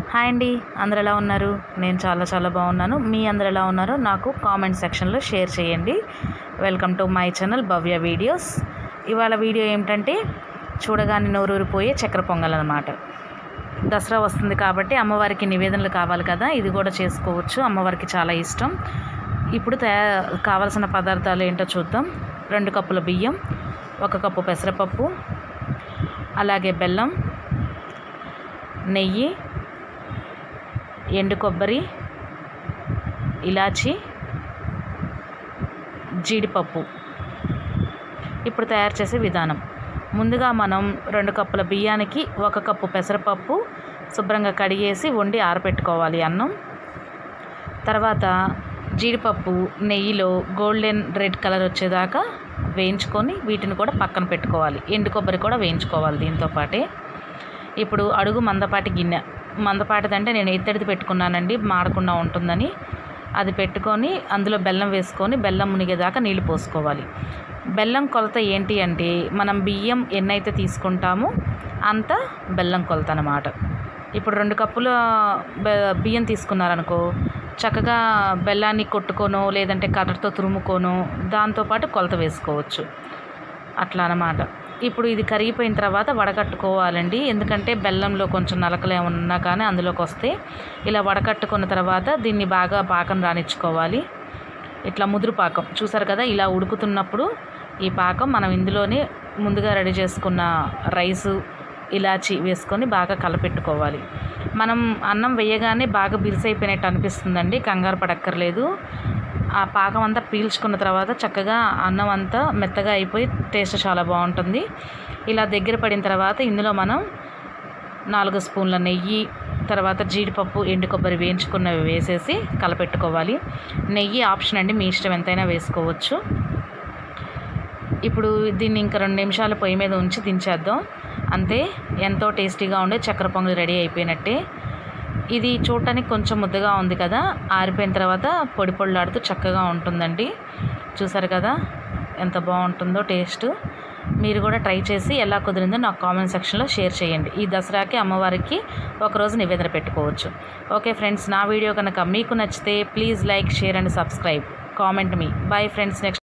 hi అండి అందరు ఎలా ఉన్నారు నేను చాలా చాలా బాగున్నాను మీ అందరు ఎలా ఉన్నారో నాకు కామెంట్ సెక్షన్లో షేర్ చేయండి welcome to my channel Bhavya videos ఇవాళ వీడియో ఏమిటంటే చూడగానే నోరూరిపోయే చక్కెర పొంగల్ అనమాట దసరా వస్తుంది కాబట్టి అమ్మవారికి నివేదనలు కావాలి కదా ఇది కూడా చేసుకోవచ్చు అమ్మవారికి చాలా ఇష్టం ఇప్పుడు తయా కావలసిన పదార్థాలు ఏంటో చూద్దాం రెండు కప్పుల బియ్యం ఒక కప్పు పెసరపప్పు అలాగే బెల్లం నెయ్యి ఎండు కొబ్బరి ఇలాచి జీడిపప్పు ఇప్పుడు తయారు చేసే విధానం ముందుగా మనం రెండు కప్పుల బియ్యానికి ఒక కప్పు పెసరపప్పు శుభ్రంగా కడిగేసి వండి ఆరబెట్టుకోవాలి అన్నం తర్వాత జీడిపప్పు నెయ్యిలో గోల్డెన్ రెడ్ కలర్ వచ్చేదాకా వేయించుకొని వీటిని కూడా పక్కన పెట్టుకోవాలి ఎండు కొబ్బరి కూడా వేయించుకోవాలి దీంతో పాటే ఇప్పుడు అడుగు మందపాటి గిన్నె మందపాటిది అంటే నేను ఎత్తడిది పెట్టుకున్నానండి మాడకుండా ఉంటుందని అది పెట్టుకొని అందులో బెల్లం వేసుకొని బెల్లం మునిగేదాకా నీళ్లు పోసుకోవాలి బెల్లం కొలత ఏంటి అంటే మనం బియ్యం ఎన్నైతే తీసుకుంటామో అంత బెల్లం కొలత అన్నమాట ఇప్పుడు రెండు కప్పుల బె- బియ్యం తీసుకున్నారనుకో చక్కగా బెల్లాన్ని కొట్టుకోనో లేదంటే కర్రతో తురుముకోనో దాంతోపాటు కొలత వేసుకోవచ్చు అట్లా అన్నమాట ఇప్పుడు ఇది కరిగిపోయిన తర్వాత వడకట్టుకోవాలండి ఎందుకంటే బెల్లంలో కొంచెం నలకలు ఏమన్నా ఉన్నా కానీ అందులోకి వస్తే ఇలా వడకట్టుకున్న తర్వాత దీన్ని బాగా పాకం రానిచ్చుకోవాలి ఇట్లా ముదురు పాకం చూసారు కదా ఇలా ఉడుకుతున్నప్పుడు ఈ పాకం మనం ఇందులోనే ముందుగా రెడీ చేసుకున్న రైసు ఇలాచి వేసుకొని బాగా కలపెట్టుకోవాలి మనం అన్నం వేయగానే బాగా బిరిసైపోయినట్టు అనిపిస్తుందండి కంగారు పడక్కర్లేదు ఆ పాకం అంతా పీల్చుకున్న తర్వాత చక్కగా అన్నం అంతా మెత్తగా అయిపోయి టేస్ట్ చాలా బాగుంటుంది ఇలా దగ్గర పడిన తర్వాత ఇందులో మనం నాలుగు స్పూన్ల నెయ్యి తర్వాత జీడిపప్పు ఎండు కొబ్బరి వేయించుకున్నవి వేసేసి కలపెట్టుకోవాలి నెయ్యి ఆప్షన్ అండి మీ ఇష్టం ఎంతైనా వేసుకోవచ్చు ఇప్పుడు దీన్ని ఇంకా రెండు నిమిషాలు పొయ్యి మీద ఉంచి దించేద్దాం అంతే ఎంతో టేస్టీగా ఉండే చక్కెర పొంగల్ రెడీ అయిపోయినట్టే ఇది చూడటానికి కొంచెం ముద్దగా ఉంది కదా ఆరిపోయిన తర్వాత పొడి పొడిలాడుతూ చక్కగా ఉంటుందండి చూసారు కదా ఎంత బాగుంటుందో టేస్ట్ మీరు కూడా ట్రై చేసి ఎలా కుదిరిందో నాకు కామెంట్ సెక్షన్లో షేర్ చేయండి ఈ దసరాకి అమ్మవారికి ఒకరోజు నివేదన పెట్టుకోవచ్చు ఓకే ఫ్రెండ్స్ నా వీడియో కనుక మీకు నచ్చితే please like share and subscribe comment మీ బాయ్ ఫ్రెండ్స్ నెక్స్ట్